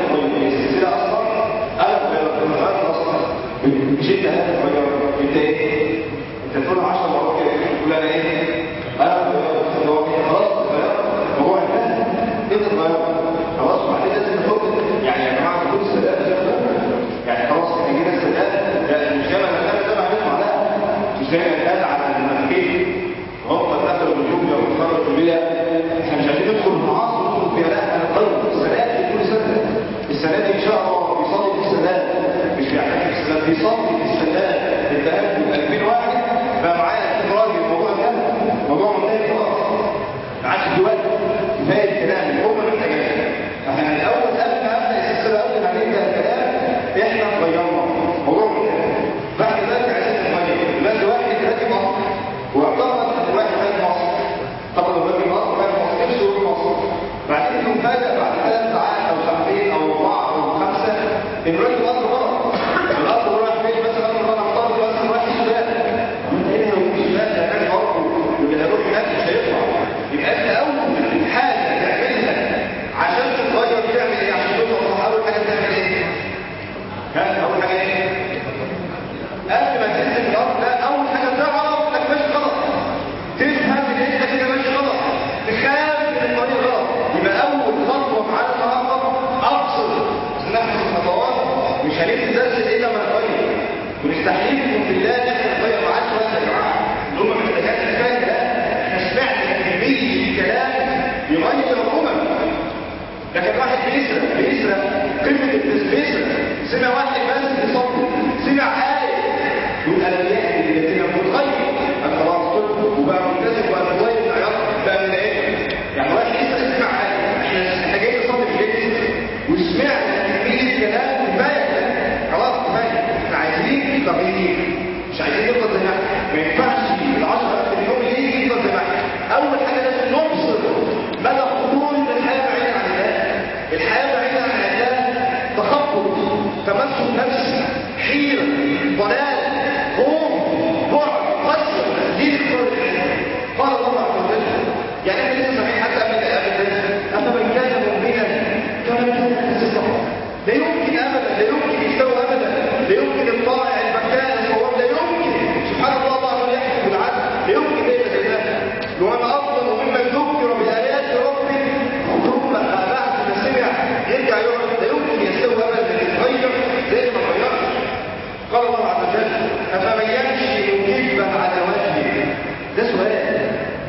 تغير السلسله اصلا انا غيرت غيرت اصلا مش انت هتغير انت ايه انت تقول 10 مرات كده تقول انا ايه انا غيرت هو كده خلاص غيرت الموضوع انتهى انت اتغيرت خلاص وبعدين لازم نحط يعني يا جماعه كل السلام يعني خلاص احنا جينا السلام لا مش زي ما انا ده بعمل لا مش زي ما اتقال على المنافقين هم قد دخلوا بالجمله وخرجوا بلا احنا مش عايزين ندخل المعاصي ندخل فيها لا احنا نقرر السلام في كل سنه السنه دي ان شاء الله بيصلي في السلام مش بيعتكف في السلام بيصلي في السلام التهجد 2000 واحد بقى معايا 2000 راجل الموضوع انتهى الموضوع منتهي خلاص ما عادش دلوقتي كفايه الكلام هم محتاجين احنا الاول قبل ما ابدا السلسله قبل ما نبدا الكلام احنا غيرنا موضوع منتهي بعد ذلك عايزين نغير لازم واحد راكب مصر واعتقد ان واحد راكب مصر طبعا راكب مصر راكب مصر نفسه يروح مصر بعدين يفاجئ بعد ثلاث ساعات او ساعتين او اربعه او خمسه ان راكب مصر غلط الارض رايح فين مثلا انا اختار مثلا رايح السودان انت ايه هو السودان ده كان برضه واللي هيروح هناك مش هيطلع يبقى انت اول حاجه تعملها عشان تتغير تعمل ايه عشان توصل اول حاجه تعمل ايه؟ ها اول حاجه ايه؟ قبل ما تنزل الارض لا اول حاجه تعرف انك ماشي غلط تفهم ان انت كده ماشي غلط تخاف من الطريق غلط يبقى اول خطوه معانا النهارده ابصر نفس الخطوات مش هنبتدي درس الا لما نغير ونستحلفكم بالله ان احنا نغير ما عادش وقت يا جماعه اللي هم محتاجات كفايه لا احنا سمعنا كميه كلام يغير الامم لكن واحد بيسرق بيسرق قمه التسبيسه سمع واحد بس بيصلي سمع آية يقول أنا بيحكي الذين متغير أنا خلاص طب وبقى ملتزم وبقى متغير من عياط بقى من إيه؟ يعني واحد لسه سمع آية إحنا إحنا جايين نصلي في جاي وسمعنا كمية كلام كفاية خلاص كفاية إحنا عايزين تغيير مش عايزين نفضل زي ما إحنا ما ينفعش العشرة آخر اليوم يجي يفضل زي ما إحنا أول حاجة لازم نبصر مدى خطورة الحياة بعيدة عن الله الحياة بعيدة عن الله تخبط تمسك نفسي حيرة ضلال خوف بعد قسوة دي اختار قال الله عز وجل يعني احنا لسه سامعين حتى قبل قبل الدرس اما من كان مؤمنا كما كان كسبه لا يمكن ابدا لا يمكن يستوى ابدا لا يمكن الطائع البكاء الصواب لا يمكن سبحان الله الله يحكم بالعدل لا يمكن ليس زي ده ومن اظلم ممن ذكر بايات ربه ثم بعد ما سمع يرجع يقعد لا يمكن يستوى ابدا يتغير زي ما غيرش قال الله عز وجل افمن يمشي مكبا على وجهه ده سؤال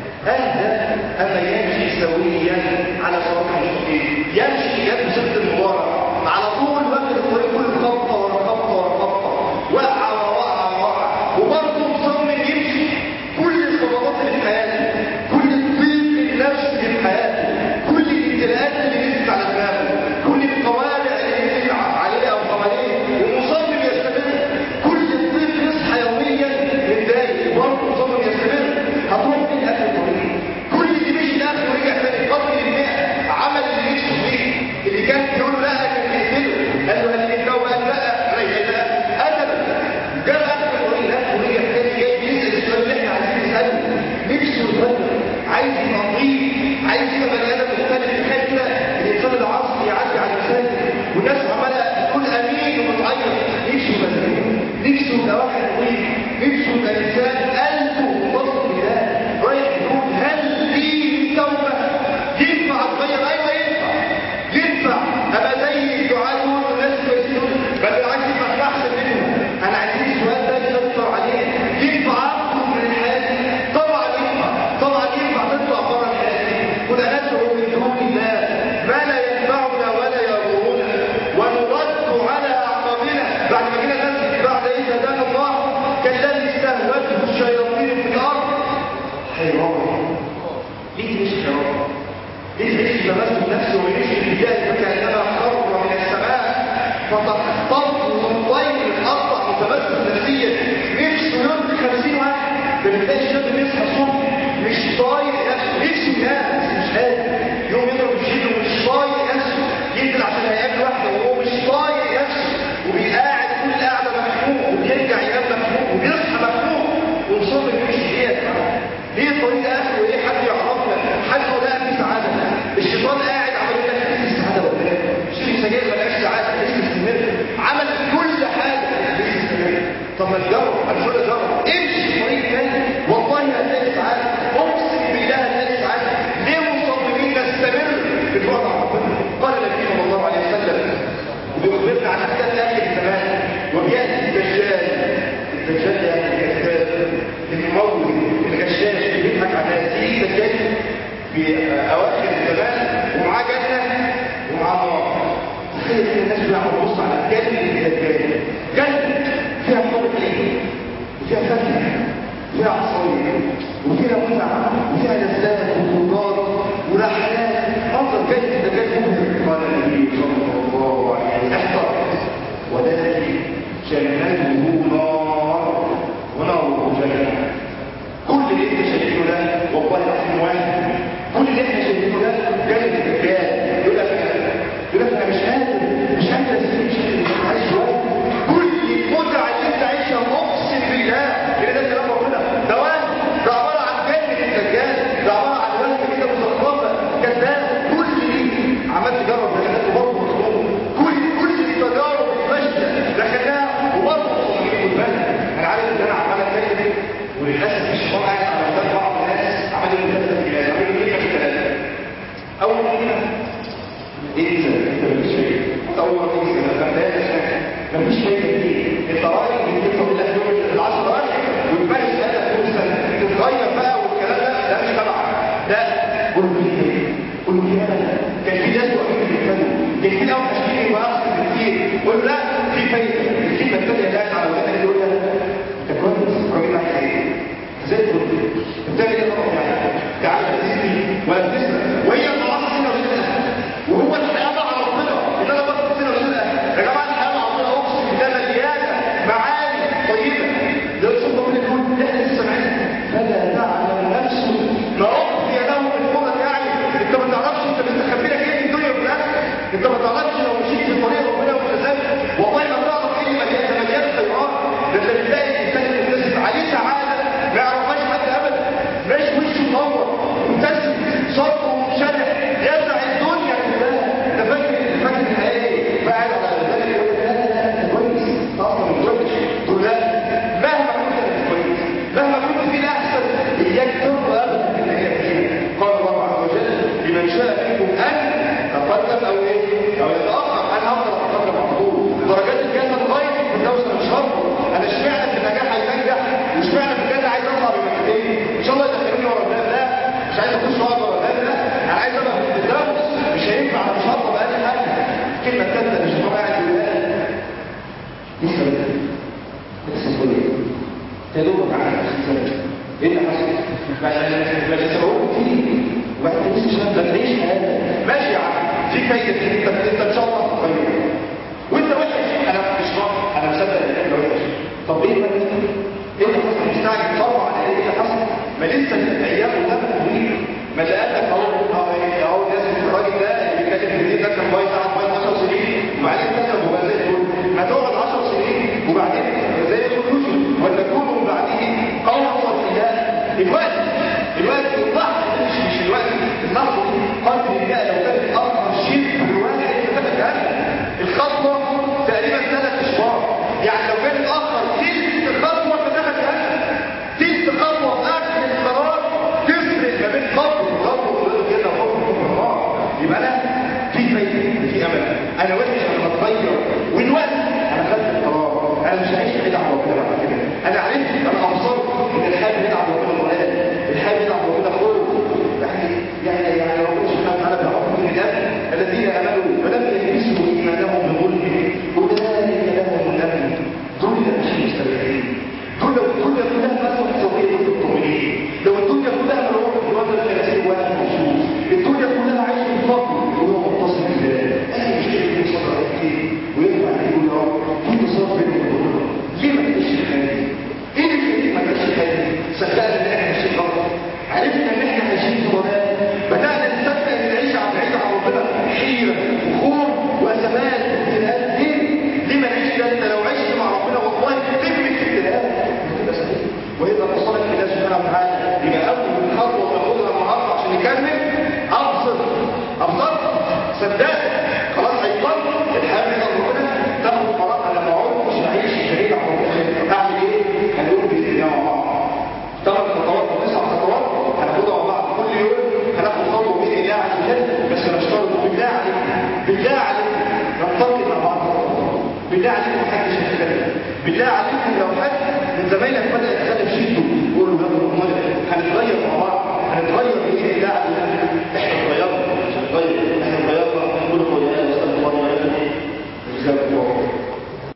اهدى اما يمشي سويا على صراط المستقيم يمشي يد ست المبارك على طول واخد الطريق كله خبطه ورا خبطه ورا خبطه وقع وقع وقع وبرضه مصمم يمشي كل الخطوات اللي في حياته كل الضيق النفسي اللي في حياته كل الابتلاءات اللي نزلت على دماغه كل القوارع اللي نزلت عليه او حواليه ومصمم يستمر كل الضيق يصحى يوميا متضايق برضه مصمم يستمر هتروح فين اخر الطريق كل اللي مشي لاخر ورجع تاني قتل المئة عمل اللي نفسه فيه اللي كان بيقول له لا كان بيقتله قال له هل يكره قال لا ليس لا ابدا جاب اخر الطريق لا ورجع تاني جاي بيسال السؤال اللي احنا عايزين نساله نفسه يتغير عايز يبقى نظيف عايز يبقى بني ادم مختلف تخيل كده الانسان العصري يعدي على المساجد والناس عماله تقول امين وبتعيط نفسه يبقى زيه نفسه يبقى واحد نظيف نفسه يبقى انسان قلبه متصل بالله رايح يقول هل لي من توبه ينفع اتغير ايوه ينفع ينفع ابقى زي الدعاء دول والناس كويسين بل بالعكس يبقى احسن منهم انا عايزين السؤال ده يسيطر عليه ينفع اخرج من الحياه دي طبعا ينفع طبعا ينفع تطلع بره الحياه دي قل ندعو من دون الله ما لا ينفعنا ولا يضرنا ونرد على اعقابنا بعد ما جينا ننزل بعد اذ هدانا الله كالذي استهوته الشياطين في الارض حيران ليه مش حيران ليه تعيش تمسك نفسه ويعيش البدايه فكانما خر من السماء فتخطفه الطير تقطع متمسك نفسيا نفسه يرضي 50 واحد ما بتلاقيش شاب بيصحى الصبح مش طايق نفسه نفسه ينام بس مش قادر يوم يضرب الجيل ومش طايق نفسه ينزل عشان هيقابل واحده وهو مش طايق نفسه وبيقاعد كل قاعده مخنوق وبيرجع ينام مخنوق وبيصحى مخنوق ومصمم يمشي ليه ليه الطريق اخره وايه حد يعرفنا حد ولا في سعاده الشيطان قاعد عمال يقول لك في سعاده ولا لا شيل سجاير بلاش عن احداث اخر الزمان وبياتي الدجال الدجال ده يعني الكذاب الممول الغشاش اللي بيضحك على الناس يجي الدجال في اواخر الزمان ومعاه جنه ومعاه نار تخيل ان الناس بيعملوا بص على الجنه الدجال جنه فيها حب ايه وفيها فاكهه فيها عصاير وفيها متعه وفيها لذات وخضار ورحلات منظر جنه الدجال مبهر قال النبي صلى الله عليه وسلم احذر ولكن جنته نار وناره جنه كل اللي انت شايفينه ده والله العظيم واحد كل اللي احنا شايفينه ده جنة الرجال يقول لك يقول لك انا مش قادر مش قادر اسيب مش قادر مش عايز شويه كل المتعه اللي انت عايشها اقسم بالله ان ده كلام ربنا ده وهم ده عباره عن جنة الرجال ده عباره عن وهم كده مزخرفه كذاب كل دي عمال تجرب رحلات وبرضه مخلوق كل كل التجارب الفاشله دخلناها وبرضه مصممين بالك انا عارف ان انا عمال اتكلم وللاسف الشيطان قاعد على ودان بعض الناس عمل لهم ثلاثه كلام عمل لهم كلمه ثلاثه اول كلمه انسى انت مفيش فايده انت اول ما تيجي سنه لا لا مفيش فايده كتير انت رايح انت تقول لك يوم العصر رايح وتمارس بقى طول السنه تتغير بقى والكلام ده ده مش تبعك لا قول له ايه قول له ايه كان في ناس واقفين بيتكلموا كان في ناس مشكلين واحسن بكتير قول له لا في فايده الكلمه الثانيه اللي قاعد على ودانك يقول لك انت كويس الراجل عايز ايه زي الفل بتعمل ايه طبعا يعني تعالى تسري ولا تسرق وهي المعاصي سنه وسنه وهو الحياه مع ربنا ان انا بس سنه وسنه يا جماعه الحياه مع ربنا اقسم بالله مليانه معاني طيبه ده شوف ربنا يقول احنا لسه معانا فلا تعلم نفس ما اخفي له من قرة يعني انت ما تعرفش انت مستخبي لك ايه في الدنيا وفي الاخره انت ما تعرفش لو مشيت في طريق ربنا والتزمت والله ما تعرف ايه اللي مليان ده مليان خيرات ده انت بتلاقي الانسان الملتزم عليه سعاده ما يعرفهاش حد ابدا ماشي وشه منور مبتسم صدره منشرح يسع الدنيا كلها ده فاكر فاكر الحياه ايه قاعد على البلد يقول لك لا لا لا انت كويس انت اصلا مش كويس تقول لا مهما كنت انت كويس مهما كنت في الاحسن اياك ترضى ابدا انك فيها قال الله عز وجل لمن شاء منكم ان تقدم او ايه او يتاخر انا افضل اتقدم على طول درجات الجنه لغايه الفردوس مش شرط انا اشمعنى في النجاح عايز انجح واشمعنى في الجنه عايز اطلع بمكتين ان شاء الله يدخلوني ورا الباب لا مش عايز اخش واقعد ورا الباب لا انا عايز ابقى في الفردوس مش هينفع انا مش هطلب اي حاجه الكلمه الثالثه اللي الشيطان قاعد يقولها لسه بدري لسه صغير يا دوبك على ايه اللي حصل؟ بعد ما سبقوك كتير وبعد ما لسه شباب لا تعيش حياتك ماشي يا عم في فايده انت انت ان شاء الله هتتغير وانت وحش انا مش راضي انا مصدق ان انت وحش طب ايه بقى ايه اللي حصل مستعجل طبعا على ايه اللي حصل ما لسه الايام قدامك طويل ما اللي قال لك اهو اهو إيه، اهو الناس الراجل ده اللي بيتكلم في الدين ده كان بايظ قعد بايظ 10 سنين وبعدين كسب وبقى زي الفل ما تقعد 10 سنين وبعدين زي الخروج ولا تكونوا بعدين قوما صفياء دلوقتي دلوقتي اللحظه مش مش دلوقتي اللحظه دي قدر الله لو كانت اكبر شرك بالواحد فتبقى جهنم الخطوه تقريبا ثلاث اشهر يعني لو كانت اخر تلت خطوه فتبقى جهنم تلت خطوه في اخر القرار تفرق ما بين خطوه وخطوه وخطوه كده وخطوه وخطوه يبقى انا في فايده في امل انا وحش انا بتغير والوقت انا خدت القرار انا مش هعيش بعيد عن ربنا بعد كده انا عرفت انا ابصرت ان الحال بعيد عن ربنا ضلال الحال بعيد عن ربنا خوف يعني يعني يعني ربنا سبحانه وتعالى بيعرفنا من الاب الذين امنوا ولم يلبسوا ايمانهم بظلم اولئك لهم الامن دول مش مستريحين دول دول كلها مثلا سويه الطمئنين لو الدنيا كلها مروح في وضع الثلاثين واحد مخصوص الدنيا كلها عايش في الفقر وهو متصل بالله اي مشكله في صدر كتير ويرفع يقول يا رب كنت صار بيني وبين ربنا ليه ما تعيش الحياه دي؟ ايه اللي يخليك ما تعيش الحياه دي؟ صدقني ان احنا ماشيين غلط عرفنا ان احنا عايشين في ضلال بدانا نصدق ان نعيش عن بعيد عن ربنا حيره وخوف وازمات وابتلاءات ليه؟ ليه ما نعيش كده انت لو عشت مع ربنا والله تملك ابتلاءات هتبقى سعيد واذا وصلت الى سبحانه وتعالى يبقى اول خطوه تاخدها النهارده عشان نكمل ابصر ابصر صدقني خلاص هيطلع الحياه عليكم محدش يتكلم بالله عليكم لو حد من زمايلك فتح